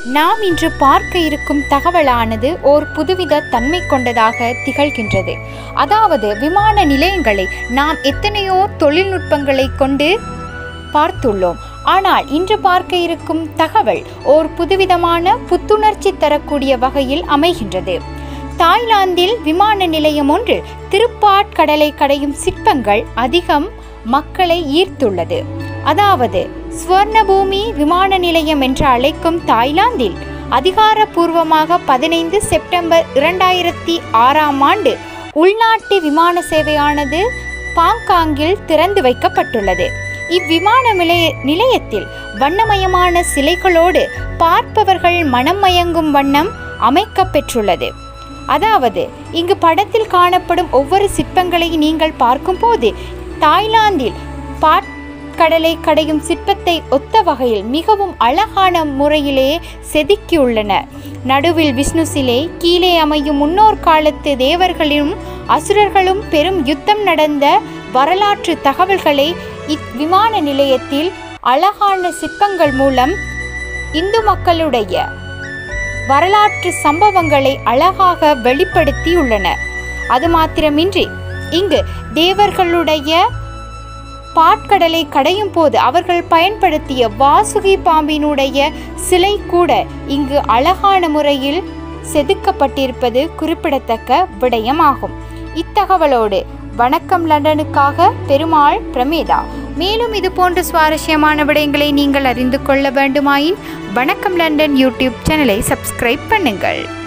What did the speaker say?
நாம் இன்று பார்க்க இருக்கும் தகவலானது ஓர் புதுவித தன்மை கொண்டதாக திகழ்கின்றது அதாவது விமான நிலையங்களை நாம் எத்தனையோ தொழில்நுட்பங்களை கொண்டு பார்த்துள்ளோம் ஆனால் இன்று பார்க்க இருக்கும் தகவல் ஓர் புதுவிதமான புத்துணர்ச்சி தரக்கூடிய வகையில் அமைகின்றது தாய்லாந்தில் விமான நிலையம் ஒன்றில் திருப்பாட்கடலை கடையும் சிற்பங்கள் அதிகம் மக்களை ஈர்த்துள்ளது அதாவது ஸ்வர்ணபூமி விமான நிலையம் என்று அழைக்கும் தாய்லாந்தில் அதிகாரப்பூர்வமாக பதினைந்து செப்டம்பர் இரண்டாயிரத்தி ஆறாம் ஆண்டு உள்நாட்டு விமான சேவையானது பாங்காங்கில் திறந்து வைக்கப்பட்டுள்ளது இவ்விமான நிலைய நிலையத்தில் வண்ணமயமான சிலைகளோடு பார்ப்பவர்கள் மனம் மயங்கும் வண்ணம் அமைக்கப்பெற்றுள்ளது அதாவது இங்கு படத்தில் காணப்படும் ஒவ்வொரு சிற்பங்களை நீங்கள் பார்க்கும்போது தாய்லாந்தில் பாட்கடலை கடையும் சிற்பத்தை ஒத்த வகையில் மிகவும் அழகான முறையிலே செதுக்கியுள்ளன நடுவில் விஷ்ணு சிலை கீழே அமையும் முன்னோர் காலத்து தேவர்களும் அசுரர்களும் பெரும் யுத்தம் நடந்த வரலாற்று தகவல்களை இவ்விமான நிலையத்தில் அழகான சிற்பங்கள் மூலம் இந்து மக்களுடைய வரலாற்று சம்பவங்களை அழகாக வெளிப்படுத்தியுள்ளன அது மாத்திரமின்றி இங்கு தேவர்களுடைய பாட்கடலை கடையும் போது அவர்கள் பயன்படுத்திய வாசுகி பாம்பினுடைய சிலை கூட இங்கு அழகான முறையில் செதுக்கப்பட்டிருப்பது குறிப்பிடத்தக்க விடயமாகும் இத்தகவலோடு வணக்கம் லண்டனுக்காக பெருமாள் பிரமேதா மேலும் இது போன்ற சுவாரஸ்யமான விடயங்களை நீங்கள் அறிந்து கொள்ள வேண்டுமாயின் வணக்கம் லண்டன் யூடியூப் சேனலை சப்ஸ்கிரைப் பண்ணுங்கள்